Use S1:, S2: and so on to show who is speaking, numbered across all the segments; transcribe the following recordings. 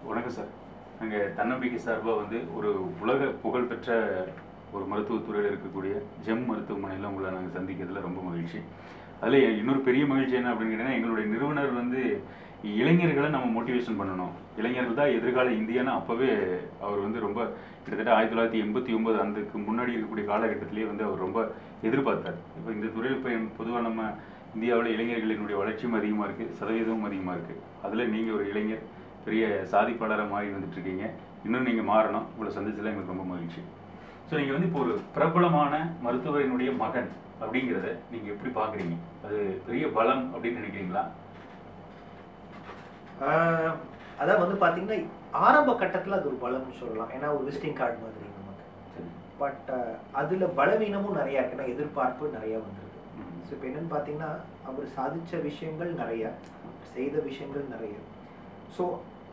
S1: வணக்கம் சார் நாங்கள் தன்னம்பிக்கை சார்பாக வந்து ஒரு உலக புகழ்பெற்ற ஒரு மருத்துவத்துறையில் இருக்கக்கூடிய ஜெம் மருத்துவமனையில் உங்களை நாங்கள் சந்திக்கிறதுல ரொம்ப மகிழ்ச்சி அதில் இன்னொரு பெரிய மகிழ்ச்சி என்ன அப்படின்னு கேட்டிங்கன்னா எங்களுடைய நிறுவனர் வந்து இளைஞர்களை நம்ம மோட்டிவேஷன் பண்ணணும் இளைஞர்கள் தான் எதிர்கால இந்தியான்னு அப்போவே அவர் வந்து ரொம்ப கிட்டத்தட்ட ஆயிரத்தி தொள்ளாயிரத்தி எண்பத்தி ஒன்பது அதுக்கு முன்னாடி இருக்கக்கூடிய காலகட்டத்திலேயே வந்து அவர் ரொம்ப எதிர்பார்த்தார் இப்போ இந்த துறையில் இப்போ பொதுவாக நம்ம இந்தியாவில் இளைஞர்களினுடைய வளர்ச்சியும் அதிகமாக இருக்குது சதவீதமும் அதிகமாக இருக்குது அதில் நீங்கள் ஒரு இளைஞர் பெரிய சாதிப்பாளராக மாறி வந்துட்டு இருக்கீங்க இன்னும் நீங்கள் மாறணும் உங்களை சந்திச்சதில் எங்களுக்கு ரொம்ப மகிழ்ச்சி ஸோ நீங்கள் வந்து இப்போ ஒரு பிரபலமான மருத்துவரினுடைய மகன் அப்படிங்கிறத நீங்கள் எப்படி பார்க்குறீங்க அது பெரிய பலம் அப்படின்னு நினைக்கிறீங்களா
S2: ஆஹ் அதான் வந்து பார்த்தீங்கன்னா ஆரம்ப கட்டத்தில் அது ஒரு பலம்னு சொல்லலாம் ஏன்னா ஒரு விசிட்டிங் கார்டு மாதிரி நமக்கு
S1: சரி
S2: பட் அதில் பலவீனமும் நிறையா இருக்கு ஏன்னா எதிர்பார்ப்பு நிறையா வந்துருக்கு
S1: ம்.
S2: ஸோ இப்போ என்னன்னு பார்த்தீங்கன்னா அவர் சாதிச்ச விஷயங்கள் நிறைய செய்த விஷயங்கள் நிறைய ஸோ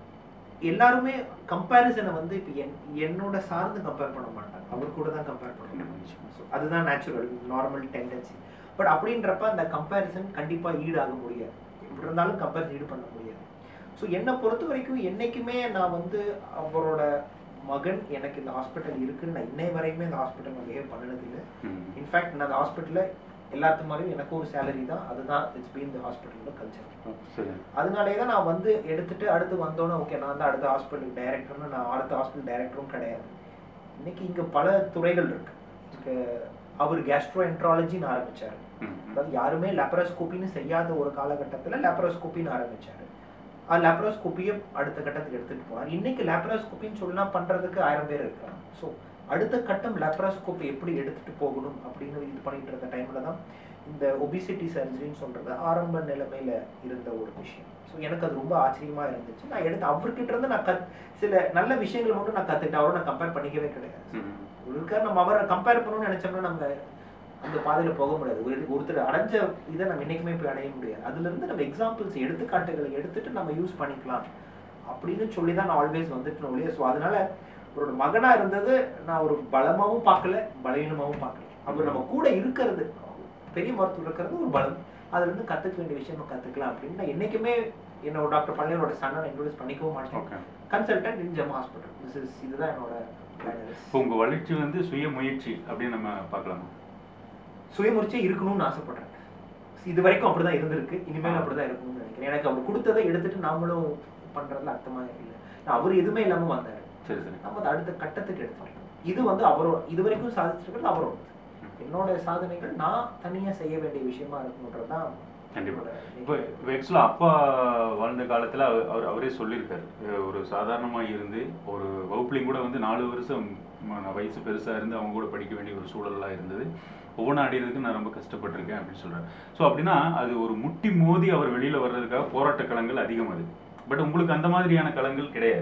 S2: எல்லாருமே கம்பேரிசனை வந்து இப்போ என் என்னோட சார்ந்து கம்பேர் பண்ண மாட்டாங்க அவர் கூட தான் கம்பேர் பண்ணுவாங்க ஸோ அதுதான் நேச்சுரல் நார்மல் டெண்டன்சி பட் அப்படின்றப்ப அந்த கம்பேரிசன் கண்டிப்பாக ஈடாக முடியாது எப்படி இருந்தாலும் கம்பேரிசன் ஈடு பண்ண முடியாது ஸோ என்னை பொறுத்த வரைக்கும் என்றைக்குமே நான் வந்து அவரோட மகன் எனக்கு இந்த ஹாஸ்பிட்டல் இருக்குன்னு நான் இன்னை வரையுமே இந்த ஹாஸ்பிட்டல் பிஹேவ் பண்ணனதில்லை
S1: ம்.
S2: இன்ஃபேக்ட் நான் அந்த ஹாஸ்பிட்டலில் எல்லாத்து மாதிரியும் எனக்கும் ஒரு சேலரி தான் அதுதான் இட்ஸ் பீன் த ஹாஸ்பிட்டலோட கல்ச்சர்
S1: ஓ, சரி
S2: அதனாலே தான் நான் வந்து எடுத்துட்டு அடுத்து வந்தோன்னே ஓகே நான் தான் அடுத்த ஹாஸ்பிட்டல் டைரக்டர்னு நான் அடுத்த ஹாஸ்பிட்டல் டைரக்டரும் கிடையாது இன்னைக்கு இங்கே பல துறைகள் இருக்கு இங்க அவர் கேஸ்ட்ரோ என்ட்ராலஜின்னு ஆரம்பிச்சாரு
S1: ம், ம்.
S2: அதாவது யாருமே லெப்ரோஸ்கோப்பின்னு செய்யாத ஒரு காலகட்டத்தில் லெப்ரோஸ்கோப்பின்னு ஆரம்பிச்சாரு அது லெப்ரோஸ்கோப்பியை அடுத்த கட்டத்துக்கு எடுத்துட்டு போனார் இன்னைக்கு லெப்ரோஸ்கோப்பின்னு சொன்னா பண்றதுக்கு ஆயிரம் பேர் இருக்கிறாங்க ஸோ அடுத்த கட்டம் லெப்ரோஸ்கோப்பி எப்படி எடுத்துட்டு போகணும் அப்படின்னு இது பண்ணிட்டு இருந்த டைம்ல தான் இந்த ஒபிசிட்டி சர்ஜரின்னு சொல்றது ஆரம்ப நிலைமையில இருந்த ஒரு விஷயம் ஸோ எனக்கு அது ரொம்ப ஆச்சரியமா இருந்துச்சு நான் எடுத்து அவர்கிட்ட இருந்து நான் கத் சில நல்ல விஷயங்கள் மட்டும் நான் கத்துக்கிட்டேன் அவரோட நான் கம்பேர் பண்ணிக்கவே கிடையாது
S1: ம்.
S2: ஒருக்கா நம்ம அவரை கம்பேர் பண்ணணும்னு நினைச்சோம்னா நம்ம அந்த பாதையில போக முடியாது ஒரு ஒருத்தர் அடைஞ்ச இதை நம்ம என்னைக்குமே போய் அடைய முடியாது அதுல இருந்து நம்ம எக்ஸாம்பிள்ஸ் எடுத்துக்காட்டுகளை எடுத்துட்டு நம்ம யூஸ் பண்ணிக்கலாம் அப்படின்னு சொல்லி தான் நான் ஆல்வேஸ் வந்துட்டு ஒழிய ஸோ அதனால அவரோட மகனா இருந்தது நான் ஒரு பலமாவும் பார்க்கல பலவீனமாவும் பார்க்கல அவர் நம்ம கூட இருக்கிறது பெரிய மருத்துவர் இருக்கிறது ஒரு பலம் அதுல இருந்து கத்துக்க வேண்டிய விஷயம் நம்ம கத்துக்கலாம் அப்படின்னு நான் என்னைக்குமே என்னோட டாக்டர் பள்ளியனோட சன்னை இன்ட்ரோடியூஸ் பண்ணிக்கவும் மாட்டேன்
S1: okay
S2: consultant in Gem hospital this is இதுதான் என்னோட பிளான்
S1: இப்போ உங்கள் வளர்ச்சி வந்து சுய முயற்சி அப்படின்னு நம்ம பார்க்கலாமா
S2: சுயமுறிச்சே இருக்கணும்னு ஆசைப்படுறேன் இது வரைக்கும் அப்படிதான் இருந்திருக்கு இனிமேல் அப்படிதான் இருக்கணும்னு நினைக்கிறேன் எனக்கு அவர் கொடுத்ததை எடுத்துட்டு நாமளும் பண்றதுல அர்த்தமா இல்லை அவர் எதுவுமே இல்லாம வந்தாரு
S1: சரி சரி
S2: நம்ம அதை அடுத்த கட்டத்துக்கு எடுத்துட்டோம் இது வந்து அவரோட இது வரைக்கும் சாதிச்சிருக்கிறது அவரோட என்னோட சாதனைகள் நான் தனியா செய்ய வேண்டிய விஷயமா இருக்கணுன்றதுதான்
S1: கண்டிப்பா
S2: என்னோட
S1: இப்போ இப்போ ஆக்சுவலாக அப்பா வாழ்ந்த காலத்தில் அவர் அவரே சொல்லியிருக்காரு அஹ் ஒரு சாதாரணமாக இருந்து ஒரு வகுப்புலையும் கூட வந்து நாலு வருஷம் ம- நான் வயசு பெருசாக இருந்து அவங்க கூட படிக்க வேண்டிய ஒரு சூழலாக இருந்தது ஒவ்வொன்றும் அடையிறதுக்கு நான் ரொம்ப கஷ்டப்பட்டிருக்கேன் அப்படின்னு சொல்கிறார் ஸோ அப்படின்னா அது ஒரு முட்டி மோதி அவர் வெளியில் வர்றதுக்காக போராட்ட களங்கள் அதிகம் அது பட் உங்களுக்கு அந்த மாதிரியான களங்கள் கிடையாது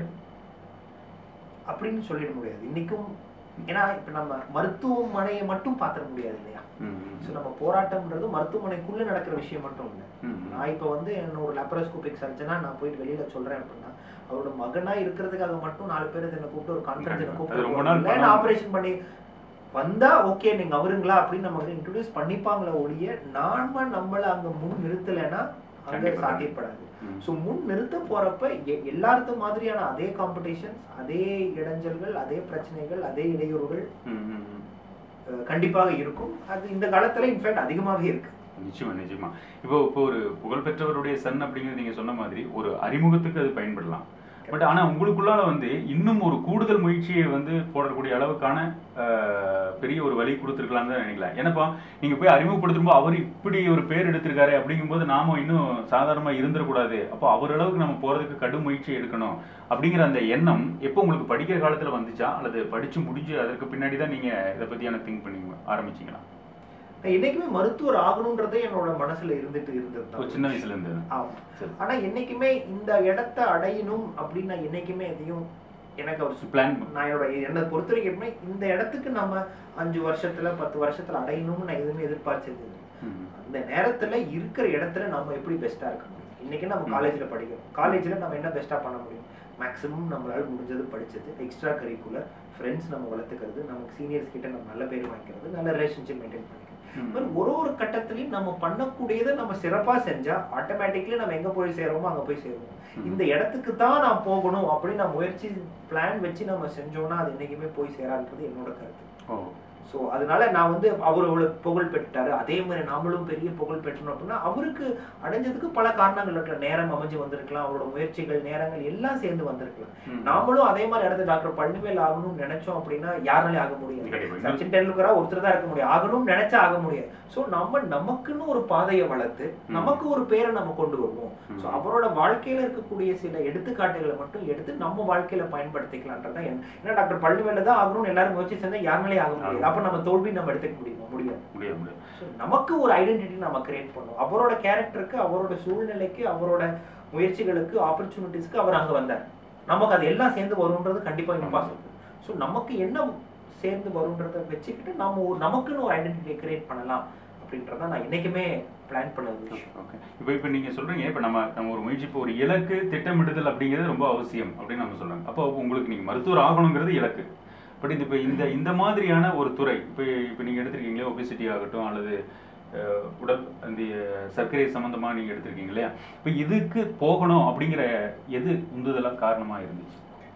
S2: அப்படின்னு சொல்லிட முடியாது இன்னைக்கும் ஏன்னா இப்ப நம்ம மருத்துவமனையை மட்டும் பாத்திர முடியாது இல்லையா
S1: ம்,
S2: ஸோ நம்ம போராட்டம்ன்றது மருத்துவமனைக்குள்ள நடக்கிற விஷயம் மட்டும் இல்லை
S1: ம், ம்.
S2: நான் இப்போ வந்து என்ன ஒரு லேப்ரோஸ்கோபிக் சர்ஜனா நான் போயிட்டு வெளியில சொல்றேன் அப்படின்னா அவரோட மகனா இருக்கிறதுக்காக மட்டும் நாலு பேர் என்ன கூப்பிட்டு ஒரு கான்ஃபரன்ஸ்
S1: கண்டிப்பா. அது ரொம்ப நாள்
S2: கூப்பிட்டு
S1: பண்ணாம-
S2: ஆபரேஷன் பண்ணி வந்தா ஓகே நீங்க அவருங்களா அப்படின்னு நம்ம வந்து இன்ட்ரோடியூஸ் பண்ணிப்பாங்களே ஒழிய நாம நம்மள அங்க முன் நிறுத்தலைன்னா அங்க
S1: கண்டிப்பா.
S2: சாத்தியப்படாது
S1: ம்.
S2: ஸோ முன் நிறுத்த போறப்ப எ- எல்லாருத்த மாதிரியான அதே காம்படிஷன்ஸ் அதே இடைஞ்சல்கள் அதே பிரச்சனைகள் அதே இடையூறுகள்
S1: ம், ம், ம்.
S2: அஹ், கண்டிப்பாக இருக்கும் அது இந்த காலத்துல இன்ஃபேக்ட் அதிகமாகவே இருக்கு
S1: நிச்சயமா நிச்சயமா இப்போ இப்போ ஒரு புகழ்பெற்றவருடைய சன் அப்படிங்கிறது நீங்க சொன்ன மாதிரி ஒரு அறிமுகத்துக்கு அது பயன்படலாம் பட் ஆனா உங்களுக்குள்ளால வந்து இன்னும் ஒரு கூடுதல் முயற்சியை வந்து போடக்கூடிய அளவுக்கான ஆஹ், பெரிய ஒரு வழி கொடுத்துருக்கலாம்னு தான் நினைக்கலாம் ஏன்னாப்பா நீங்க போய் அறிமுகப்படுத்தும்போது அவர் இப்படி ஒரு பேர் எடுத்திருக்காரு அப்படிங்கும்போது நாம இன்னும் சாதாரணமா இருந்துடக்கூடாது அப்போ அவர் அளவுக்கு நம்ம போறதுக்கு கடும் முயற்சி எடுக்கணும் அப்படிங்கிற அந்த எண்ணம் எப்போ உங்களுக்கு படிக்கிற காலத்துல வந்துச்சா அல்லது படிச்சு முடிஞ்சு அதற்கு பின்னாடி தான் நீங்க இதை பத்தியான திங்க் பண்ணி ஆரம்பிச்சீங்களா
S2: நான் என்னைக்குமே மருத்துவர் ஆகணுன்றதே என்னோட மனசுல இருந்துட்டு இருந்தது
S1: ஒரு
S2: தான்.
S1: சின்ன வயசுல இருந்து
S2: ஆமா
S1: சரி
S2: ஆனா என்னைக்குமே இந்த இடத்த அடையணும் அப்படின்னு நான் என்னைக்குமே எதையும் எனக்கு அவர்
S1: பிளான்
S2: நான் என்னோட என்னை பொறுத்த வரைக்கும் எப்படின்னா, இந்த இடத்துக்கு நம்ம அஞ்சு வருஷத்துல பத்து வருஷத்துல அடையணும்னு நான் எதுவுமே எதிர்பார்த்தது இல்லை. அந்த நேரத்துல இருக்கிற இடத்துல நம்ம எப்படி பெஸ்டா இருக்க முடியும் இன்னைக்கு நம்ம
S1: ம்.
S2: காலேஜ்ல படிக்கிறோம் காலேஜ்ல நம்ம என்ன பெஸ்டா பண்ண முடியும் மேக்ஸிமம் நம்மளால முடிஞ்சது படிச்சது எக்ஸ்ட்ரா கரிக்குலர் ஃப்ரெண்ட்ஸ் நம்ம வளர்த்துக்கிறது நமக்கு சீனியர்ஸ் கிட்ட நம்ம நல்ல பேர் வாங்கிக்கிறது நல்ல ரிலேஷன்ஷிப் மெயின்டைன் பண்ணிக்கிறது
S1: ம்.
S2: மாதிரி ஒரு ஒரு கட்டத்திலையும் நம்ம பண்ணக்கூடியதை நம்ம சிறப்பா செஞ்சா ஆட்டோமேட்டிக்கலி நம்ம எங்க போய் சேருவோமோ அங்க போய் சேருவோம்
S1: ம்.
S2: இந்த இடத்துக்கு தான் நான் போகணும் அப்படின்னு நான் முயற்சி பிளான் வச்சு நம்ம செஞ்சோம்னா அது என்னைக்குமே போய் சேரான்றது என்னோட கருத்து
S1: ஓ
S2: ஸோ அதனால நான் வந்து அவர் அவ்வளவு புகழ் பெற்றாரு அதே மாதிரி நாமளும் பெரிய புகழ் பெற்றணும் அப்படின்னா அவருக்கு அடைஞ்சதுக்கு பல காரணங்கள் இருக்கலாம் நேரம் அமைஞ்சு வந்திருக்கலாம் அவரோட முயற்சிகள் நேரங்கள் எல்லாம் சேர்ந்து வந்திருக்கலாம்
S1: ம்.
S2: நாமளும் அதே மாதிரி இடத்துல டாக்டர் பழனிவேல் ஆகணும்னு நினைச்சோம் அப்படின்னா யாருனாலே ஆக முடியாது
S1: கண்டிப்பா.
S2: சச்சின் டெண்டுல்கரா ஒருத்தர் தான் இருக்க முடியும் ஆகணும்னு நினைச்சா ஆக முடியாது ஸோ நம்ம நமக்குன்னு ஒரு பாதையை வளர்த்து நமக்கு ஒரு பேரை நம்ம கொண்டு வருவோம்
S1: ம்.
S2: ஸோ அவரோட வாழ்க்கையில இருக்கக்கூடிய சில எடுத்துக்காட்டுகளை மட்டும் எடுத்து நம்ம வாழ்க்கையில பயன்படுத்திக்கலான்றதா என்ன ஏன்னா டாக்டர் பழனிவேல தான் ஆகணும்னு எல்லாரும் முயற்சி செஞ்சா யாருனாலே ஆக முடியாது அப்ப நம்ம தோல்வி நம்ம எடுத்துக்க முடியுமா முடியாது
S1: முடியாது முடியாது
S2: So, நமக்கு ஒரு ஐடென்டிட்டி நம்ம கிரியேட் பண்ணோம் அவரோட கேரக்டருக்கு அவரோட சூழ்நிலைக்கு அவரோட முயற்சிகளுக்கு ஆப்பர்ச்சுனிட்டிஸ்க்கு அவர் அங்க வந்தார் நமக்கு அது எல்லாம் சேர்ந்து வரும்ன்றது கண்டிப்பா இம்பாசிபிள் ஸோ நமக்கு என்ன சேர்ந்து வரும்ன்றத வச்சுக்கிட்டு நம்ம ஒரு நமக்குன்னு ஒரு ஐடென்டிட்டியை கிரியேட் பண்ணலாம் அப்படின்றத நான் என்னைக்குமே பிளான் பண்ண ஒரு விஷயம்
S1: ஓகே இப்போ இப்போ நீங்கள் சொல்கிறீங்க இப்போ நம்ம நம்ம ஒரு முயற்சி இப்போ ஒரு இலக்கு திட்டமிடுதல் அப்படிங்கிறது ரொம்ப அவசியம் அப்படின்னு நம்ம சொல்கிறாங்க அப்போ உங்களுக்கு நீங்கள் மருத்துவர் ஆகணுங்கிறது இலக்கு பட் இது இப்போ இந்த இந்த மாதிரியான ஒரு துறை இப்போ இப்போ நீங்கள் எடுத்திருக்கீங்களே ஒபிசிட்டி ஆகட்டும் அல்லது அஹ், உடல் அந்த சர்க்கரை சம்மந்தமாக நீங்கள் எடுத்திருக்கீங்க இல்லையா இப்போ இதுக்கு போகணும் அப்படிங்கிற எது உந்துதலாக காரணமாக இருந்துச்சு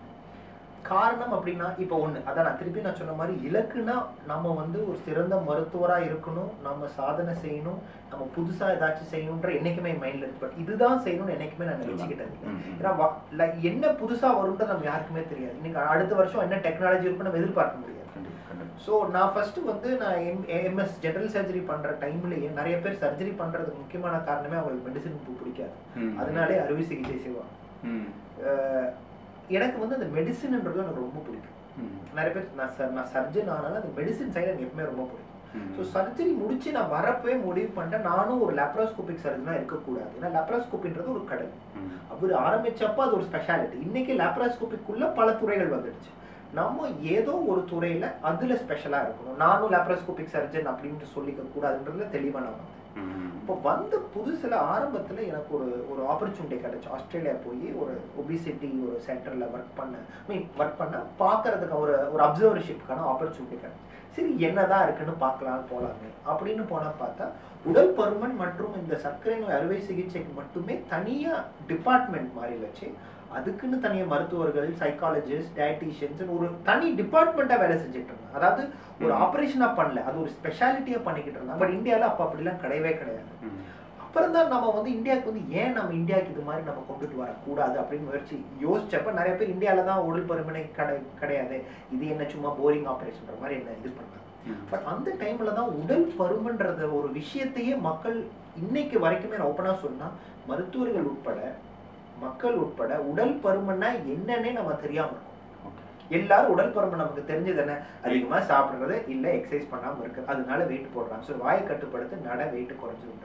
S2: காரணம் அப்படின்னா இப்போ ஒண்ணு அதான் நான் திருப்பி நான் சொன்ன மாதிரி இலக்குனா நம்ம வந்து ஒரு சிறந்த மருத்துவரா இருக்கணும் நம்ம சாதனை செய்யணும் நம்ம புதுசா ஏதாச்சும் செய்யணுன்ற என்னைக்குமே மைண்ட்ல இருக்கு பட் இதுதான் செய்யணும்னு என்னைக்குமே நான் நினைச்சுக்கிட்டது இல்லை
S1: ம், ம்.
S2: ஏன்னா வா- like என்ன புதுசா வரும்ன்றது நம்ம யாருக்குமே தெரியாது இன்னைக்கு அடுத்த வருஷம் என்ன டெக்னாலஜி இருக்குன்னு நம்ம எதிர்பார்க்க முடியாது
S1: கண்டிப்பா, கண்டிப்பா.
S2: ஸோ நான் ஃபர்ஸ்ட் வந்து நான் எம் எம்எஸ் ஜெனரல் சர்ஜரி பண்ற டைம்லயே நிறைய பேர் சர்ஜரி பண்றதுக்கு முக்கியமான காரணமே அவங்களுக்கு மெடிசன் பிடிக்காது
S1: ம்,
S2: அதனாலே அறுவை சிகிச்சை செய்வாங்க
S1: ம்,
S2: அஹ் எனக்கு வந்து அந்த மெடிசன்ன்றது எனக்கு ரொம்ப பிடிக்கும்
S1: ம்,
S2: நிறைய பேர் நான் சர் நான் சர்ஜன் ஆனாலும் அந்த மெடிசின் சைடு எனக்கு எப்பவுமே ரொம்ப பிடிக்கும்
S1: ம்.
S2: ஸோ சர்ஜரி முடிச்சு நான் வரப்பவே முடிவு பண்ணிட்டேன் நானும் ஒரு லேப்ரோஸ்கோபிக் சர்ஜனாக இருக்கக்கூடாது ஏன்னா லேப்ரோஸ்கோப்பின்றது ஒரு கடல்
S1: ம்,
S2: அவர் ஆரம்பிச்சப்ப அது ஒரு ஸ்பெஷாலிட்டி இன்னைக்கு லேப்ரோஸ்கோபிக்குள்ள பல துறைகள் வந்துடுச்சு நம்ம ஏதோ ஒரு துறையில அதுல ஸ்பெஷலா இருக்கணும் நானும் லேப்ரோஸ்கோபிக் சர்ஜன் அப்படின்ட்டு சொல்லிக்க கூடாதுன்றதுல தெளிவா நான் வந்தேன்
S1: ம்,
S2: இப்போ வந்த புதுசுல ஆரம்பத்துல எனக்கு ஒரு ஒரு ஆப்பர்ச்சுனிட்டி கிடைச்சு ஆஸ்திரேலியா போய் ஒரு ஒபிசிட்டி ஒரு சென்டர்ல ஒர்க் பண்ண மீன் ஒர்க் பண்ண பார்க்கறதுக்கு ஒரு ஒரு அப்சர்வர்ஷிப்க்கான ஆப்பர்ச்சுனிட்டி கிடைச்சு சரி என்னதான் இருக்குன்னு பார்க்கலாம் போலாமே அப்படின்னு போனா பார்த்தா உடல் பருமன் மற்றும் இந்த சர்க்கரை நோய் அறுவை சிகிச்சைக்கு மட்டுமே தனியா டிபார்ட்மெண்ட் மாதிரி வச்சு அதுக்குன்னு தனியா மருத்துவர்கள் சைக்காலஜிஸ்ட் டயட்டீஷியன்ஸ் ஒரு தனி டிபார்ட்மெண்ட்டா வேலை செஞ்சுட்டு இருந்தாங்க அதாவது ஒரு
S1: ம்.
S2: ஆபரேஷனா பண்ணல அது ஒரு ஸ்பெஷாலிட்டியா பண்ணிக்கிட்டு இருந்தாங்க பட் இந்தியால அப்ப அப்படிலாம் கிடையவே கிடையாது
S1: ம்.
S2: அப்புறம் தான் நம்ம வந்து இந்தியாவுக்கு வந்து ஏன் நம்ம இந்தியாவுக்கு இது மாதிரி நம்ம கொண்டுட்டு வரக்கூடாது அப்படின்னு முயற்சி யோசிச்சப்ப நிறைய பேர் இந்தியால தான் உடல் பருமனை கடை கிடையாது இது என்ன சும்மா போரிங் ஆப்ரேஷன்ற மாதிரி என்ன இது பண்ணாங்க
S1: ம்.
S2: பட் அந்த டைம்ல தான் உடல் பருமன்றத ஒரு விஷயத்தையே மக்கள் இன்னைக்கு வரைக்குமே நான் ஓப்பனா சொன்னா மருத்துவர்கள் உட்பட மக்கள் உட்பட உடல் பருமன்னா என்னன்னே நம்ம தெரியாம இருக்கோம்
S1: ஓகே.
S2: எல்லாரும் உடல் பருமன் நமக்கு தெரிஞ்சது என்ன அதிகமா சாப்பிடுறது இல்ல எக்ஸசைஸ் பண்ணாம இருக்கு அதனால வெயிட் போடுறாங்க ஸோ வாயை கட்டுப்படுத்து நட வெயிட் குறைஞ்சு விட்டுறது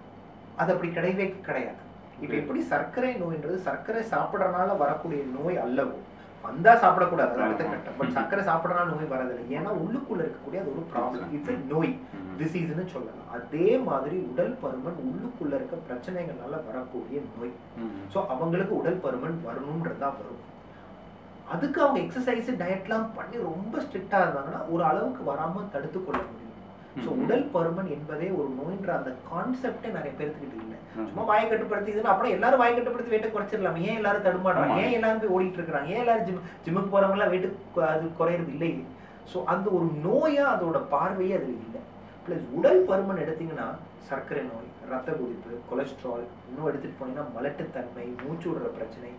S2: அது அப்படி கிடையவே கிடையாது இப்ப எப்படி சர்க்கரை நோய்ன்றது சர்க்கரை சாப்பிடறனால வரக்கூடிய நோய் அல்லவோ வந்தா சாப்பிடக்கூடாது அது அடுத்த கட்டம் பட் சர்க்கரை சாப்பிடறனால நோய் வரதில்லை ஏன்னா உள்ளுக்குள்ள இருக்கக்கூடிய அது ஒரு ப்ராப்ளம் இட்ஸ் நோய்
S1: ம்.
S2: டிசீஸ்னு சொல்லலாம் அதே மாதிரி உடல் பருமன் உள்ளுக்குள்ள இருக்க பிரச்சனைகள்னால வரக்கூடிய நோய்
S1: ம்.
S2: ஸோ அவங்களுக்கு உடல் பருமன் வரணுன்றது தான் வரும் அதுக்கு அவங்க எக்ஸசைஸ் டயட்லாம் பண்ணி ரொம்ப ஸ்ட்ரிக்டா இருந்தாங்கன்னா ஒரு அளவுக்கு வராம தடுத்து கொள்ள முடியும் ஸோ
S1: ம்.
S2: உடல் பருமன் என்பதே ஒரு நோய்ன்ற அந்த கான்செப்டே நிறைய பேர்த்துக்கிட்ட இல்லை
S1: ம்.
S2: சும்மா வாயை கட்டுப்படுத்தி இதுன்னு அப்புறம் எல்லாரும் வாயை கட்டுப்படுத்தி வெயிட்டை குறைச்சிடலாம் ஏன் எல்லாரும் தடுமாடுறாங்க
S1: ஆமா.
S2: ஏன் எல்லாரும் போய் ஓடிட்டு இருக்காங்க ஏன் எல்லாரும் ஜிம் ஜிம்முக்கு போறவங்க எல்லாம் வெயிட்டு அது குறையிறது இல்லை ஸோ அந்த ஒரு நோயா அதோட பார்வையே அதுல இல்லை ப்ளஸ் உடல் பருமன் எடுத்தீங்கன்னா சர்க்கரை நோய் ரத்த கொதிப்பு கொலஸ்ட்ரால் இன்னும் எடுத்துட்டு போனீங்கன்னா மலட்டுத்தன்மை மூச்சு விடுற பிரச்சனை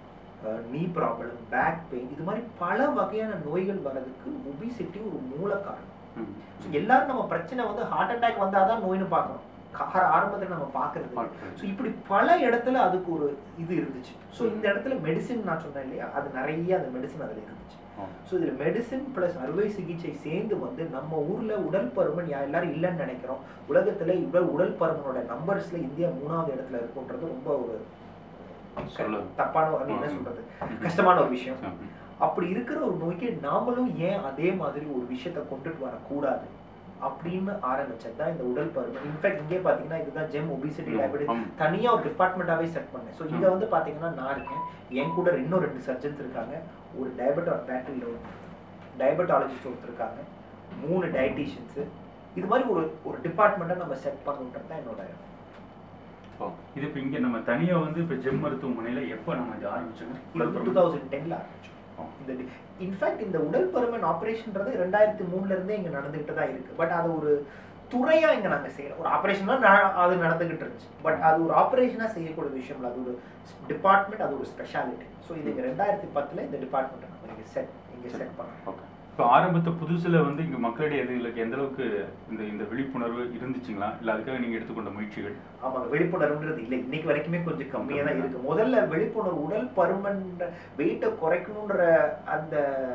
S2: நீ ப்ராப்ளம் பேக் பெயின் இது மாதிரி பல வகையான நோய்கள் வர்றதுக்கு ஒபிசிட்டி ஒரு மூல காரணம்
S1: ம்.
S2: ஸோ எல்லாரும் நம்ம பிரச்சனை வந்து ஹார்ட் அட்டாக் வந்தாதான் நோய்னு பார்க்கறோம் கார ஆரம்பத்தில் நம்ம பார்க்கறது இல்ல. ஸோ இப்படி பல இடத்துல அதுக்கு ஒரு இது இருந்துச்சு ஸோ இந்த இடத்துல மெடிசின் நான் சொன்னேன் இல்லையா அது நிறைய அந்த மெடிசின் அதில் இருந்துச்சு
S1: ஆ.
S2: ஸோ இதில் மெடிசின் ப்ளஸ் அறுவை சிகிச்சை சேர்ந்து வந்து நம்ம ஊரில் உடல் பருமன் யா எல்லாரும் இல்லைன்னு நினைக்கிறோம் உலகத்தில் இவ்வளவு உடல் பருமனோட நம்பர்ஸில் இந்தியா மூணாவது இடத்துல இருக்குன்றது ரொம்ப ஒரு
S1: சொல்ல.
S2: தப்பான அது என்ன
S1: ஆ.
S2: சொல்றது
S1: ம்.
S2: கஷ்டமான ஒரு விஷயம்
S1: ம்.
S2: அப்படி இருக்கிற ஒரு நோய்க்கு நாமளும் ஏன் அதே மாதிரி ஒரு விஷயத்தை கொண்டுட்டு வரக்கூடாது அப்படின்னு ஆரம்பிச்சது தான் இந்த உடல் பருமன் இன்ஃபேக்ட் இங்கே பார்த்தீங்கன்னா இதுதான் ஜெம் ஒபிசிட்டி டயபெட்டிஸ்
S1: ஆம்.
S2: தனியாக ஒரு டிபார்ட்மெண்ட்டாகவே செட் பண்ணேன் ஸோ இங்கே வந்து பார்த்தீங்கன்னா நான் இருக்கேன் என் கூட இன்னும் ரெண்டு சர்ஜன்ஸ் இருக்காங்க ஒரு டயபெட்டா பேட்டரியில் ஒரு டயபெட்டாலஜிஸ்ட் ஒருத்தர் இருக்காங்க மூணு டயட்டீஷியன்ஸு இது மாதிரி ஒரு ஒரு டிபார்ட்மெண்ட்டை நம்ம செட் பண்ணணுன்றது தான் என்னோட
S1: ஓ, இது இப்போ இங்கே நம்ம தனியாக வந்து இப்போ ஜெம் மருத்துவமனையில் எப்போ நம்ம இதை ஆரம்பிச்சோங்க உடல்
S2: டூ
S1: பருமன்.
S2: தௌசண்ட் டென்ல ஆரம்பிச்சோம்
S1: ஓ.
S2: இந்த இன்ஃபேக்ட் இந்த உடல் பருமன் ஆப்ரேஷன்ன்றது ரெண்டாயிரத்தி மூணுல இருந்தே இங்க நடந்துகிட்டு தான் இருக்கு பட் அது ஒரு துறையா இங்க நாங்க செய்யறோம் ஒரு ஆப்ரேஷனா அது நடந்துகிட்டு இருந்துச்சு பட் அது ஒரு ஆப்ரேஷனா செய்யக்கூடிய விஷயம் இல்ல அது ஒரு டிபார்ட்மெண்ட் அது ஒரு ஸ்பெஷாலிட்டி ஸோ இது இங்க ரெண்டாயிரத்தி பத்துல இந்த டிபார்ட்மெண்ட் நம்ம இங்க செட் இங்க செட் பண்ணோம்
S1: ஓகே இப்போ ஆரம்பத்த புதுசுல வந்து இங்க மக்களுடைய இதுகளுக்கு எந்த அளவுக்கு இந்த இந்த விழிப்புணர்வு இருந்துச்சுங்களா இல்லை அதுக்காக நீங்க எடுத்துக்கொண்ட முயற்சிகள்
S2: ஆமாங்க விழிப்புணர்வுன்றது இல்லை இன்னைக்கு வரைக்குமே கொஞ்சம் கம்மியா தான் இருக்கு முதல்ல விழிப்புணர்வு உடல் பருமன் வெயிட்டை குறைக்கணுன்ற அந்த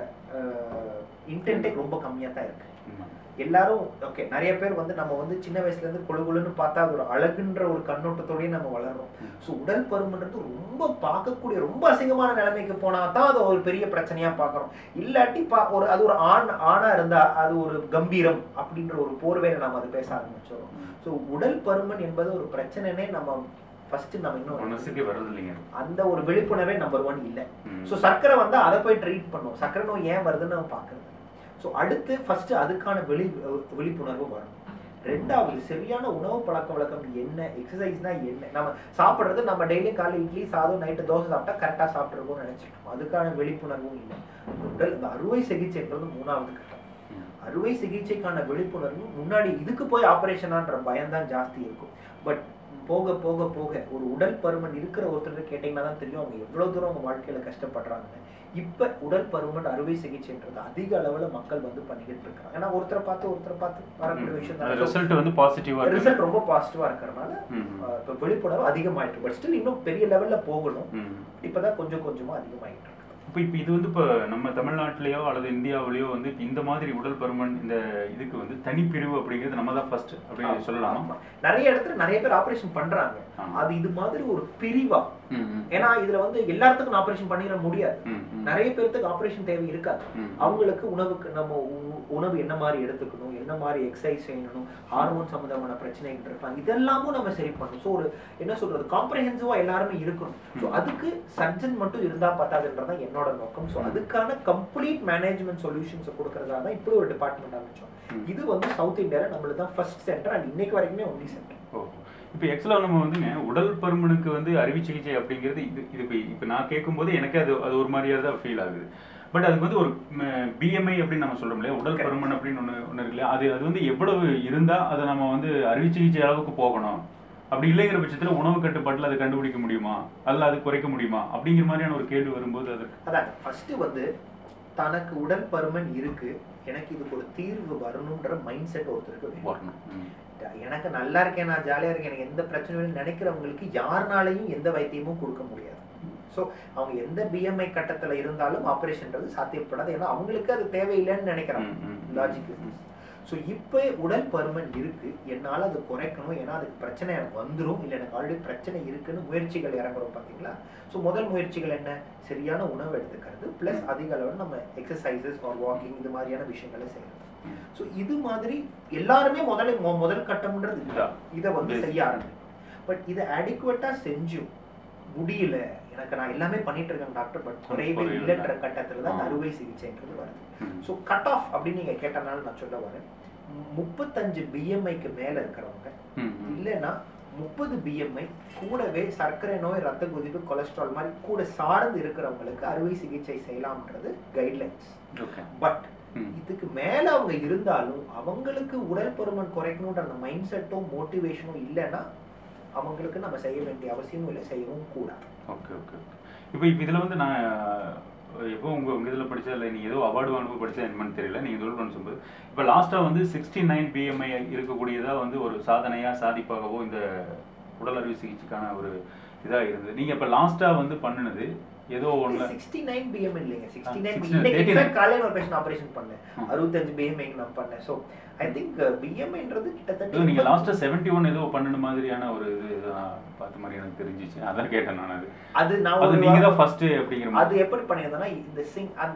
S2: இன்டென்ட்டே ரொம்ப கம்மியா தான் இருக்கு
S1: உண்மை.
S2: எல்லாரும் ஓகே நிறைய பேர் வந்து நம்ம வந்து சின்ன வயசுல இருந்து கொழு கொழுன்னு பார்த்தா அது ஒரு அழகுன்ற ஒரு கண்ணோட்டத்தோடயே நம்ம வளர்றோம்
S1: ம்.
S2: ஸோ உடல் பருமன்றது ரொம்ப பார்க்கக்கூடிய ரொம்ப அசிங்கமான நிலைமைக்கு போனா தான் அது ஒரு பெரிய பிரச்சனையா பார்க்கறோம் இல்லாட்டி பா ஒரு அது ஒரு ஆண் ஆணா இருந்தா அது ஒரு கம்பீரம் அப்படின்ற ஒரு போர்வையில நம்ம அது பேச ஆரம்பிச்சிடும் ஸோ உடல் பருமன் என்பது ஒரு பிரச்சனைனே நம்ம ஃபர்ஸ்ட் நம்ம இன்னும்
S1: மனசுக்கே வர்றது இல்லைங்க
S2: அந்த ஒரு விழிப்புணர்வே நம்பர் ஒன் இல்லை
S1: ம்.
S2: ஸோ சர்க்கரை வந்தா அதை போய் ட்ரீட் பண்ணுவோம் சர்க்கரை நோய் ஏன் வருதுன்னு நம்ம பார்க்கறது ஸோ அடுத்து ஃபர்ஸ்ட் அதுக்கான விழி விழிப்புணர்வு வரும் ரெண்டாவது சரியான உணவு பழக்க வழக்கம் என்ன எக்ஸசைஸ்னா என்ன நம்ம சாப்பிட்றது நம்ம டெய்லி காலை இட்லி சாதம் நைட்டு தோசை சாப்பிட்டா கரெக்டாக சாப்பிட்ருக்கோம்னு நினைச்சிட்டோம் அதுக்கான விழிப்புணர்வும் இல்லை உடல் இந்த அறுவை சிகிச்சைன்றது மூணாவது கட்டம்
S1: ம்.
S2: அறுவை சிகிச்சைக்கான விழிப்புணர்வு முன்னாடி இதுக்கு போய் ஆப்ரேஷனான்ற பயம் தான் ஜாஸ்தி இருக்கும் பட் போக போக போக ஒரு உடல் பருமன் இருக்கிற ஒருத்தர் கேட்டிங்கன்னா தான் தெரியும் அவங்க எவ்வளவு தூரம் அவங்க வாழ்க்கையில கஷ்டப்படுறாங்கன்னு இப்ப உடல் பருமன் அறுவை சிகிச்சைன்றது அதிக அளவுல மக்கள் வந்து பண்ணிக்கிட்டு இருக்காங்க ஏன்னா ஒருத்தரை பார்த்து ஒருத்தரை பார்த்து வரக்கூடிய விஷயம்
S1: அது
S2: தான்
S1: ரிசல்ட் வந்து பாசிட்டிவா இருக்கு
S2: ரிசல்ட் ரொம்ப பாசிட்டிவா இருக்கிறதுனால
S1: ம்.
S2: அஹ், இப்ப விழிப்புணர்வு அதிகமாயிட்டு பட் ஸ்டில் இன்னும் பெரிய லெவல்ல போகணும்
S1: ம்.
S2: இப்பதான் கொஞ்சம் கொஞ்சமா அதிகமாயிட்டு இருக்கு
S1: இப்போ இப்போ இது வந்து இப்போ நம்ம தமிழ்நாட்டிலேயோ அல்லது இந்தியாவிலேயோ வந்து இப்ப இந்த மாதிரி உடல் பருமன் இந்த இதுக்கு வந்து தனிப்பிரிவு அப்படிங்கிறது நம்ம தான் ஃபர்ஸ்ட் அப்படி சொல்லலாமா
S2: ஆமா. நிறைய இடத்துல நிறைய பேர் ஆபரேஷன் பண்றாங்க
S1: ஆமா.
S2: அது இது மாதிரி ஒரு பிரிவா
S1: ம், ம்.
S2: ஏன்னா இதுல வந்து எல்லாத்துக்கும் ஆபரேஷன் பண்ணிட முடியாது
S1: ம், ம்.
S2: நிறைய பேர்த்துக்கு ஆபரேஷன் தேவை இருக்காது
S1: ம்.
S2: அவங்களுக்கு உணவுக்கு நம்ம உ- உணவு என்ன மாதிரி எடுத்துக்கணும் என்ன மாதிரி எக்ஸசைஸ் செய்யணும் ஹார்மோன் சம்பந்தமான பிரச்சனைகள் இருக்கலாம் இதெல்லாமும் நம்ம சரி பண்ணணும் ஸோ ஒரு என்ன சொல்றது காம்ப்ரஹென்சிவா எல்லாருமே இருக்கணும் ஸோ அதுக்கு சர்ஜன் மட்டும் இருந்தா பத்தாதுன்றதான் என்னோட நோக்கம் ஸோ அதுக்கான கம்ப்ளீட் மேனேஜ்மெண்ட் சொல்யூஷன்ஸ் கொடுக்கறதா தான் இப்படி ஒரு டிபார்ட்மெண்ட் ஆரம்பிச்சோம்
S1: ம்.
S2: இது வந்து சவுத் இந்தியாவில் நம்மளுக்கு தான் ஃபர்ஸ்ட் சென்டர் அண்ட் இன்னைக்கு வரைக்குமே ஒன்லி சென்டர்
S1: ஓ இப்போ ஆக்சுவலாக நம்ம வந்துங்க உடல் பருமனுக்கு வந்து அறுவை சிகிச்சை அப்படிங்கிறது இது இது இப்போ இப்போ நான் கேட்கும்போது எனக்கு அது அது ஒரு மாதிரியாக தான் ஃபீல் ஆகுது பட் அதுக்கு வந்து ஒரு பிஎம்ஐ அப்படின்னு நம்ம சொல்றோம் இல்லையா உடல் பருமன் அப்படின்னு ஒன்று ஒன்று இருக்கு இல்லையா அது அது வந்து எவ்வளவு இருந்தால் அதை நம்ம வந்து அறுவை சிகிச்சை அளவுக்கு போகணும் அப்படி இல்லைங்கிற பட்சத்தில் உணவு கட்டுப்பாட்டில் அதை கண்டுபிடிக்க முடியுமா அல்ல அது குறைக்க முடியுமா அப்படிங்கிற மாதிரியான ஒரு கேள்வி வரும்போது அது
S2: அதான் ஃபர்ஸ்ட் வந்து தனக்கு உடல் பருமன் இருக்கு எனக்கு இதுக்கு ஒரு தீர்வு வரணுன்ற மைண்ட் செட் ஒருத்தருக்கு வேணும்
S1: வரணும் ம்.
S2: எனக்கு நல்லா இருக்கேன் நான் ஜாலியா இருக்கேன் எனக்கு எந்த பிரச்சனையும் நினைக்கிறவங்களுக்கு யாருனாலையும் எந்த வைத்தியமும் கொடுக்க முடியாது ஸோ அவங்க எந்த பிஎம்ஐ கட்டத்துல இருந்தாலும் ஆப்ரேஷன்றது சாத்தியப்படாது ஏன்னா அவங்களுக்கு அது தேவையில்லைன்னு நினைக்கிறாங்க
S1: ம், ம், ம்.
S2: லாஜிக் ஸோ இப்போ உடல் பருமன் இருக்கு என்னால் அது குறைக்கணும் ஏன்னா அதுக்கு பிரச்சனை எனக்கு வந்துடும் இல்லை எனக்கு ஆல்ரெடி பிரச்சனை இருக்குன்னு முயற்சிகள் இறங்குறோம் பார்த்தீங்களா ஸோ முதல் முயற்சிகள் என்ன சரியான உணவு எடுத்துக்கிறது ப்ளஸ் அதிக அளவில் நம்ம எக்ஸசைசஸ் ஆர் வாக்கிங் இது மாதிரியான விஷயங்களை செய்யறது
S1: ம்.
S2: ஸோ இது மாதிரி எல்லாருமே முதல்ல மொ- முதல் கட்டம்ன்றது இதுதான்
S1: இதான்.
S2: இதை வந்து
S1: Basic.
S2: செய்ய ஆரம்பிக்கும் பட் இதை அடிக்குவேட்டாக செஞ்சும் முடியல எனக்கு நான் எல்லாமே பண்ணிட்டு இருக்கேன் டாக்டர் பட் குறையவே
S1: குறையல.
S2: இல்லைன்ற கட்டத்துல தான் இந்த
S1: ஆ.
S2: அறுவை சிகிச்சைன்றது வருது
S1: ம்.
S2: ஸோ கட் ஆஃப் அப்படின்னு நீங்க கேட்டனால நான் சொல்ல வரேன் முப்பத்தஞ்சு பிஎம்ஐக்கு மேல இருக்கிறவங்க
S1: ம், ம்.
S2: இல்லைன்னா முப்பது பிஎம்ஐ கூடவே சர்க்கரை நோய் ரத்த கொதிப்பு கொலஸ்ட்ரால் மாதிரி கூட சார்ந்து இருக்கிறவங்களுக்கு அறுவை சிகிச்சை செய்யலாம்ன்றது கைட்லைன்ஸ்
S1: ஓகே
S2: பட்
S1: ம்.
S2: இதுக்கு மேல அவங்க இருந்தாலும் அவங்களுக்கு உடல் பருமன் குறைக்கணுன்ற அந்த மைண்ட் செட்டும் மோட்டிவேஷனும் இல்லைன்னா அவங்களுக்கு நம்ம செய்ய வேண்டிய அவசியமும் இல்லை செய்யவும் கூடாது
S1: ஓகே ஓகே ஓகே இப்போ இப்போ இதில் வந்து நான் அஹ், எப்போ உங்கள் உங்கள் இதில் படிச்சா இல்லை நீங்கள் ஏதோ அவார்டு வாங்க படிச்சா என்னன்னு தெரியல நீங்கள் சொல்லுன்னு சொல்லும்போது இப்போ லாஸ்ட்டாக வந்து சிக்ஸ்டி நைன் பிஎம்ஐ இருக்கக்கூடியதாக வந்து ஒரு சாதனையாக சாதிப்பாகவோ இந்த உடல் அறுவை சிகிச்சைக்கான ஒரு இதாக இருந்தது நீங்கள் இப்போ லாஸ்ட்டாக வந்து பண்ணினது ஏதோ ஒன்று
S2: சிக்ஸ்டி நைன் பிஎம் இல்லைங்க சிக்ஸ்டி நைன்
S1: 69,
S2: இன்னைக்கு
S1: 39.
S2: infact காலையில ஒரு பேஷண்ட் ஆபரேஷன் பண்ணேன்
S1: ம்.
S2: அறுபத்தஞ்சு பிஎம்ஐக்கு நான் பண்ணேன் ஸோ ஐ திங்க் பிஎம்ஐன்றது
S1: ஏதோ
S2: கிட்டத்தட்ட
S1: நீங்கள் லாஸ்ட்டாக செவன்ட்டி ஒன் ஏதோ பண்ணின மாதிரியான ஒரு இது ஏதோ நான் பார்த்த மாதிரி எனக்கு தெரிஞ்சிச்சு அதான் கேட்டேன் நான் அது
S2: அது நான்
S1: அது
S2: ஒரு
S1: நீங்கள்
S2: வா-
S1: தான் ஃபர்ஸ்ட்டு அப்படிங்கிற மாதிரி
S2: அது எப்படி பண்ணியிருந்தேன்னா இந்த சிங் அந்த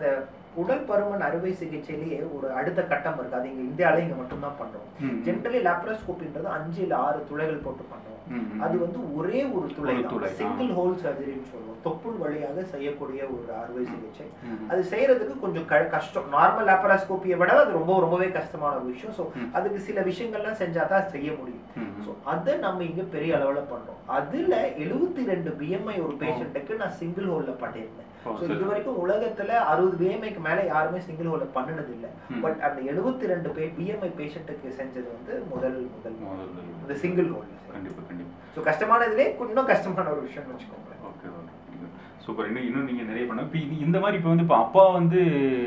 S2: உடல் பருமன் அறுவை சிகிச்சையிலேயே ஒரு அடுத்த கட்டம் இருக்கு அது இங்க இந்தியாவில இங்க மட்டும்தான் பண்றோம்
S1: ம்.
S2: ஜென்ரலி லாப்ரோஸ்கோபின்றது அஞ்சு இல்ல ஆறு துளைகள் போட்டு பண்ணுவோம்
S1: ம், ம்.
S2: அது வந்து ஒரே ஒரு துளை
S1: ஒரு துளை, ஆ.
S2: சிங்கிள் ஹோல் சர்ஜரின்னு சொல்லுவோம் தொப்புள் வழியாக செய்யக்கூடிய ஒரு அறுவை சிகிச்சை
S1: ம்.
S2: அது செய்யறதுக்கு கொஞ்சம் க- கஷ்டம் நார்மல் லாப்ரோஸ்கோப்பியை விட அது ரொம்ப ரொம்பவே கஷ்டமான ஒரு விஷயம் ஸோ
S1: ம்.
S2: அதுக்கு சில விஷயங்கள்லாம் செஞ்சா தான் செய்ய முடியும்
S1: ம், ம்.
S2: ஸோ அதை நம்ம இங்க பெரிய அளவுல பண்றோம் அதுல எழுபத்தி ரெண்டு பிஎம்ஐ ஒரு பேஷண்ட்டுக்கு நான் சிங்கிள் ஹோல்ல பண்ணியிருந்தேன்
S1: ஓ,
S2: ஸோ
S1: சரி.
S2: இது வரைக்கும் உலகத்துல அறுபது பிஎம்ஐக்கு மேல யாருமே சிங்கிள் ஹோல்ல பண்ணினது இல்ல
S1: ம்.
S2: பட் அந்த எழுபத்தி ரெண்டு பே பிஎம்ஐ பேஷண்ட்டுக்கு செஞ்சது வந்து முதல் முதல்
S1: முதல்ல.
S2: இந்த சிங்கிள் ஹோல்ல
S1: கண்டிப்பா கண்டிப்பா
S2: ஸோ கஷ்டமானதுலே இன்னும் கஷ்டமான ஒரு விஷயம்னு வச்சுக்கோங்களேன்
S1: ஓகே ஓகே சூப்பர் இன்னும் இன்னும் நீங்கள் நிறைய பண்ண இப்போ இந்த மாதிரி இப்போ வந்து இப்போ அப்பா வந்து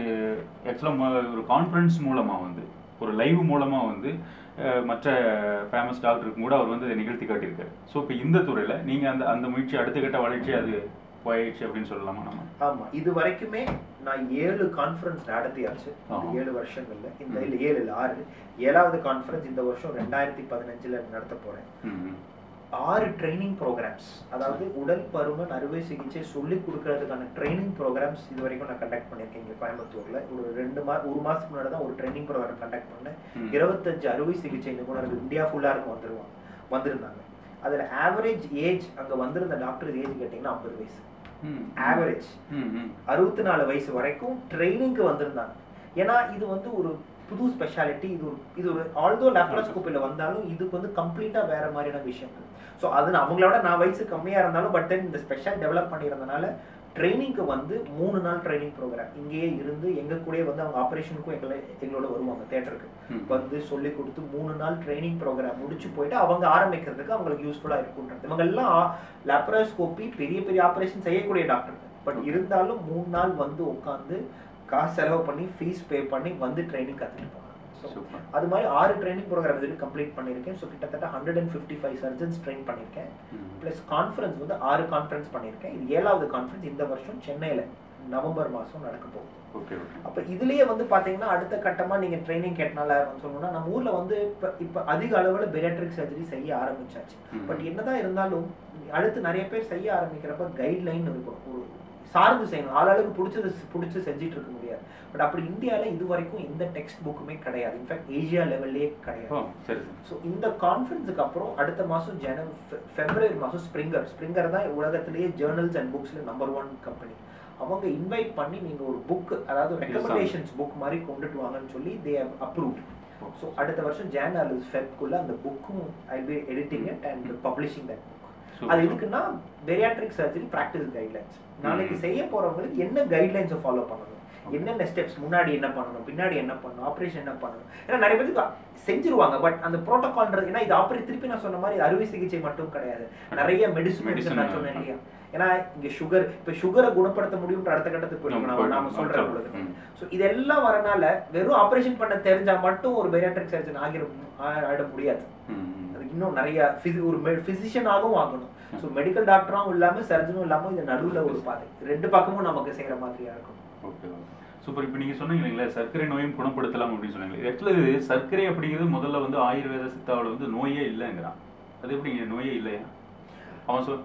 S1: ஆக்சுவலாக ஒரு கான்ஃபரன்ஸ் மூலமாக வந்து ஒரு லைவ் மூலமாக வந்து அஹ், மற்ற ஃபேமஸ் டாக்டருக்கு கூட அவர் வந்து இதை நிகழ்த்தி காட்டியிருக்காரு ஸோ இப்போ இந்த துறையில் நீங்கள் அந்த அந்த முயற்சி அடுத்த கட்ட வளர்ச்சி அது போயிடுச்சு அப்படின்னு சொல்லலாமா நம்ம
S2: ஆமா இது வரைக்குமே நான் ஏழு கான்ஃபரன்ஸ் நடத்தியாச்சு இந்த
S1: ஆஹா.
S2: ஏழு வருஷங்கள்ல இந்த
S1: ம்.
S2: இல்ல ஏழு இல்ல ஆறு ஏழாவது கான்ஃபரன்ஸ் இந்த வருஷம் ரெண்டாயிரத்தி பதினஞ்சுல நடத்த போறேன்
S1: ம், ம்.
S2: ஆறு ட்ரைனிங் ப்ரோக்ராம்ஸ் அதாவது உடல் பருமன் அறுவை சிகிச்சை சொல்லி கொடுக்கறதுக்கான ட்ரைனிங் ப்ரோக்ராம்ஸ் இது வரைக்கும் நான் கண்டக்ட் பண்ணியிருக்கேன் இங்கே கோயம்புத்தூர்ல ஒரு ரெண்டு மா ஒரு மாசத்துக்கு முன்னாடி தான் ஒரு ட்ரைனிங் ப்ரோக்ராம் கண்டக்ட் பண்ணேன்
S1: ம்.
S2: இருபத்தஞ்சு அறுவை சிகிச்சை நிபுணர்கள் இந்தியா ஃபுல்லா இருந்து வந்துருவாங்க வந்திருந்தாங்க அதுல ஆவரேஜ் ஏஜ் அங்க வந்திருந்த டாக்டர் ஏஜ் கேட்டிங்கன்னா ஐம்பது வயசு
S1: ம்.
S2: ஆவரேஜ்
S1: ம், ம்.
S2: அறுபத்தி நாலு வயசு வரைக்கும் ட்ரைனிங்க்கு வந்திருந்தாங்க ஏன்னா இது வந்து ஒரு புது ஸ்பெஷாலிட்டி இது ஒரு இது ஒரு ஆல்தோ லேப்ரோஸ்கோப்பில் வந்தாலும் இதுக்கு வந்து கம்ப்ளீட்டாக வேற மாதிரியான விஷயங்கள் ஸோ அது நான் அவங்களோட நான் வயசு கம்மியாக இருந்தாலும் பட் தென் இந்த ஸ்பெஷல் டெவலப் பண்ணியிருந்தனால ட்ரைனிங்க்கு வந்து மூணு நாள் ட்ரைனிங் ப்ரோக்ராம் இங்கேயே இருந்து எங்க கூடயே வந்து அவங்க ஆப்ரேஷனுக்கும் எங்களை எங்களோட வருவாங்க தேட்டருக்கு
S1: ம்.
S2: வந்து சொல்லி கொடுத்து மூணு நாள் ட்ரைனிங் ப்ரோக்ராம் முடிச்சு போயிட்டு அவங்க ஆரம்பிக்கிறதுக்கு அவங்களுக்கு யூஸ்ஃபுல்லாக இருக்குன்றது இவங்க எல்லாம் லாப்ரோஸ்கோப்பி பெரிய பெரிய ஆப்ரேஷன் செய்யக்கூடிய டாக்டர் பட் இருந்தாலும் மூணு நாள் வந்து உட்காந்து காசு செலவு பண்ணி ஃபீஸ் பே பண்ணி வந்து ட்ரைனிங் கற்றுட்டு போனாங்க ஸோ
S1: சூப்பர்
S2: அது மாதிரி ஆறு ட்ரைனிங் ப்ரோக்ராம் இது கம்ப்ளீட் பண்ணியிருக்கேன் ஸோ கிட்டத்தட்ட hundred and fifty five surgeons train பண்ணியிருக்கேன்
S1: ம்.
S2: ப்ளஸ் கான்ஃபரன்ஸ் வந்து ஆறு கான்ஃபரன்ஸ் பண்ணியிருக்கேன் இது ஏழாவது கான்ஃபரன்ஸ் இந்த வருஷம் சென்னையில் நவம்பர் மாதம் நடக்க போகுது
S1: ஓகே ஓகே
S2: அப்போ இதுலயே வந்து பாத்தீங்கன்னா அடுத்த கட்டமா நீங்க ட்ரைனிங் கேட்டனால சொல்லணும்னா நம்ம ஊர்ல வந்து இப்போ இப்போ அதிக அளவுல பெரியாட்ரிக் சர்ஜரி செய்ய ஆரம்பிச்சாச்சு
S1: ம்.
S2: பட் என்னதான் இருந்தாலும் அடுத்து நிறைய பேர் செய்ய ஆரம்பிக்கிறப்ப கைட்லைன் இருக்கும் ஒரு சார்ந்து செய்யணும் ஆளாளுக்கு பிடிச்சது பிடிச்சி செஞ்சுட்டு இருக்க முடியாது பட் அப்படி இந்தியால இது வரைக்கும் எந்த டெக்ஸ்ட் புக்குமே கிடையாது இன்ஃபேக்ட் ஏசியா லெவல்லே கிடையாது
S1: ஓ சரி சரி
S2: ஸோ இந்த கான்ஃபரன்ஸுக்கு அப்புறம் அடுத்த மாதம் ஜன ஃபெப்ரவரி மாதம் ஸ்ப்ரிங்கர் ஸ்ப்ரிங்கர் தான் உலகத்திலேயே ஜேர்னல்ஸ் அண்ட் புக்ஸில் நம்பர் ஒன் கம்பெனி அவங்க இன்வைட் பண்ணி நீங்கள் ஒரு புக் அதாவது ரெக்கமெண்டேஷன்ஸ் புக் மாதிரி கொண்டுட்டு வாங்கன்னு சொல்லி தே அப்ரூவ் ஸோ அடுத்த வருஷம் ஜான் அல்லது ஃபெப்குள்ள அந்த புக்கும் I be editing it and publishing that book அது எதுக்குன்னா பெரியாட்ரிக் சர்ஜரி ப்ராக்டிஸ் கைட்லைன்ஸ் நாளைக்கு செய்ய போறவங்களுக்கு என்ன கைட்லைன்ஸை ஃபாலோ பண்ணணும் என்னென்ன ஸ்டெப்ஸ் முன்னாடி என்ன பண்ணணும் பின்னாடி என்ன பண்ணணும் ஆப்ரேஷன் என்ன பண்ணணும் ஏன்னா நிறைய பேருக்கு செஞ்சிருவாங்க பட் அந்த ப்ரோட்டோகால்ன்றது ஏன்னா இது ஆப்ரே திருப்பி நான் சொன்ன மாதிரி இது அறுவை சிகிச்சை மட்டும் கிடையாது நிறைய மெடிசன்
S1: Medicine,
S2: நான் சொன்னேன் இல்லையா ஏன்னா இங்க சுகர் இப்ப சுகரை குணப்படுத்த முடியும்ன்ற அடுத்த கட்டத்துக்கு போயிடும் நாம நாம சொல்ற பொழுது
S1: ம்.
S2: ஸோ இதெல்லாம் வரனால வெறும் ஆப்ரேஷன் பண்ண தெரிஞ்சா மட்டும் ஒரு பெரியாட்ரிக் சர்ஜன் ஆகிட ஆகிட முடியாது
S1: ம், ம்.
S2: அதுக்கு இன்னும் நிறைய physi- ஒரு ஃபிசிஷியனாகவும் ஆகணும் ஸோ மெடிக்கல் டாக்டரும் இல்லாம சர்ஜனும் இல்லாம இது நடுவுல ஒரு பாதை ரெண்டு பக்கமும் நமக்கு செய்யற மாதிரியா இருக்கும்
S1: ஓகே ஓகே சூப்பர் இப்போ நீங்கள் சொன்னீங்க இல்லைங்களா சர்க்கரை நோயும் குணப்படுத்தலாம் அப்படின்னு சொன்னீங்க ஆக்சுவலாக இது சர்க்கரை அப்படிங்கிறது முதல்ல வந்து ஆயுர்வேத சித்தாவில் வந்து நோயே இல்லைங்கிறான் அது எப்படிங்க நோயே இல்லையா அவன் சொல்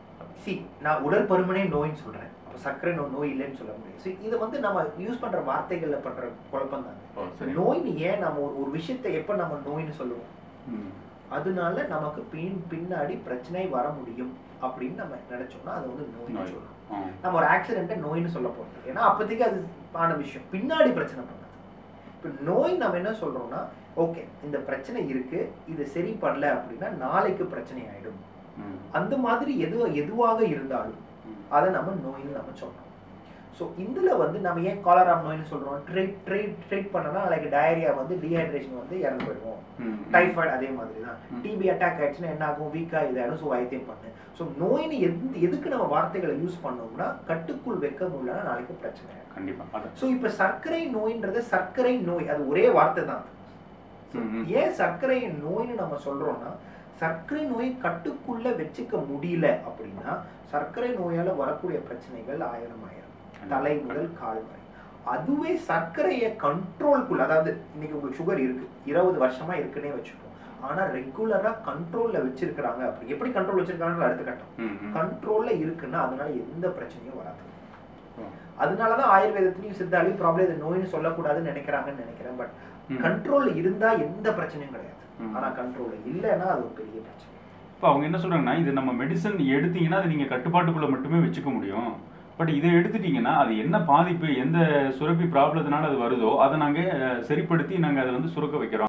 S2: சி நான் உடல் பருமனே நோயின்னு சொல்றேன் அப்போ சர்க்கரை நோய் நோய் இல்லைன்னு சொல்ல முடியாது ஸோ இது வந்து நம்ம யூஸ் பண்ற வார்த்தைகள்ல பண்ற குழப்பம் தாங்க
S1: ஓ சரி
S2: நோய்னு ஏன் நம்ம ஒரு ஒரு விஷயத்தை எப்ப நம்ம நோய்னு சொல்லுவோம்
S1: ம்.
S2: அதனால நமக்கு பின் பின்னாடி பிரச்சனை வர முடியும் அப்படின்னு நம்ம நினைச்சோம்னா அது வந்து நோய்னு
S1: நோய்.
S2: சொல்லணும்
S1: ஆ.
S2: நம்ம ஒரு ஆக்சிடென்ட்டை நோய்னு சொல்ல போறது ஏன்னா அப்போதைக்கு அது ஆன விஷயம் பின்னாடி பிரச்சனை பண்ணாது இப்போ நோய் நம்ம என்ன சொல்றோம்னா ஓகே இந்த பிரச்சனை இருக்கு இது சரி பண்ணல அப்படின்னா நாளைக்கு பிரச்சனை ஆயிடும்
S1: ம்.
S2: அந்த மாதிரி எது எதுவாக இருந்தாலும்
S1: ம்.
S2: அதை நம்ம நோய்னு நம்ம சொல்றோம் ஸோ இதுல வந்து நம்ம ஏன் காலரா நோய்னு சொல்றோம் ட்ரீட் ட்ரீட் ட்ரீட் பண்ணனா லைக் டயரியா வந்து டீஹைட்ரேஷன் வந்து இறந்து போயிடுவோம்
S1: ம்.
S2: டைஃபாய்டு அதே மாதிரி தான்
S1: ம்.
S2: டிபி அட்டாக் ஆயிடுச்சுன்னா என்ன ஆகும் வீக்கா இதாயிடும் ஸோ வைத்தியம் பண்ணு ஸோ நோயின்னு எந்த எதுக்கு நம்ம வார்த்தைகளை யூஸ் பண்ணோம்னா கட்டுக்குள் வைக்க முடியலன்னா நாளைக்கு பிரச்சனை ஆயிடும்
S1: கண்டிப்பா அதான்
S2: ஸோ இப்போ சர்க்கரை நோயின்றது சர்க்கரை நோய் அது ஒரே வார்த்தை தான்
S1: ம், ம்.
S2: ஏன் சர்க்கரை நோய்னு நம்ம சொல்றோம்னா சர்க்கரை நோய் கட்டுக்குள்ள வச்சுக்க முடியல அப்படின்னா சர்க்கரை நோயால வரக்கூடிய பிரச்சனைகள் ஆயிரம் ஆயிரம் தலை முதல் கால் வரை அதுவே சர்க்கரையை கண்ட்ரோல்குள்ள அதாவது இன்னைக்கு உங்களுக்கு சுகர் இருக்கு இருபது வருஷமா இருக்குன்னே வச்சுப்போம் ஆனா ரெகுலரா கண்ட்ரோல்ல வச்சிருக்கிறாங்க அப்படி எப்படி கண்ட்ரோல் வச்சிருக்காங்க அடுத்த கட்டம்
S1: ம், ம்.
S2: கண்ட்ரோல்ல இருக்குன்னா அதனால எந்த பிரச்சனையும் வராது அதனால தான் ஆயுர்வேதத்திலையும் சித்தாலையும் ப்ராப்ளம் இது நோய்னு சொல்லக்கூடாதுன்னு நினைக்கிறாங்கன்னு நினைக்கிறேன் பட்
S1: ம்.
S2: கண்ட்ரோல் இருந்தா எந்த பிரச்சனையும் கிடையாது
S1: ம்.
S2: ஆனா கண்ட்ரோல் இல்லைன்னா அது ஒரு பெரிய பிரச்சனை
S1: இப்போ அவங்க என்ன சொல்றாங்கன்னா இது நம்ம மெடிசன் எடுத்தீங்கன்னா அது நீங்கள் கட்டுப்பாட்டுக்குள்ளே மட்டுமே வச்சுக்க முடியும் பட் இதை எடுத்துட்டீங்கன்னா அது என்ன பாதிப்பு எந்த சுரப்பி ப்ராப்ளத்தினால அது வருதோ அதை நாங்கள் சரிப்படுத்தி நாங்கள் அதை வந்து சுரக்க வைக்கிறோம்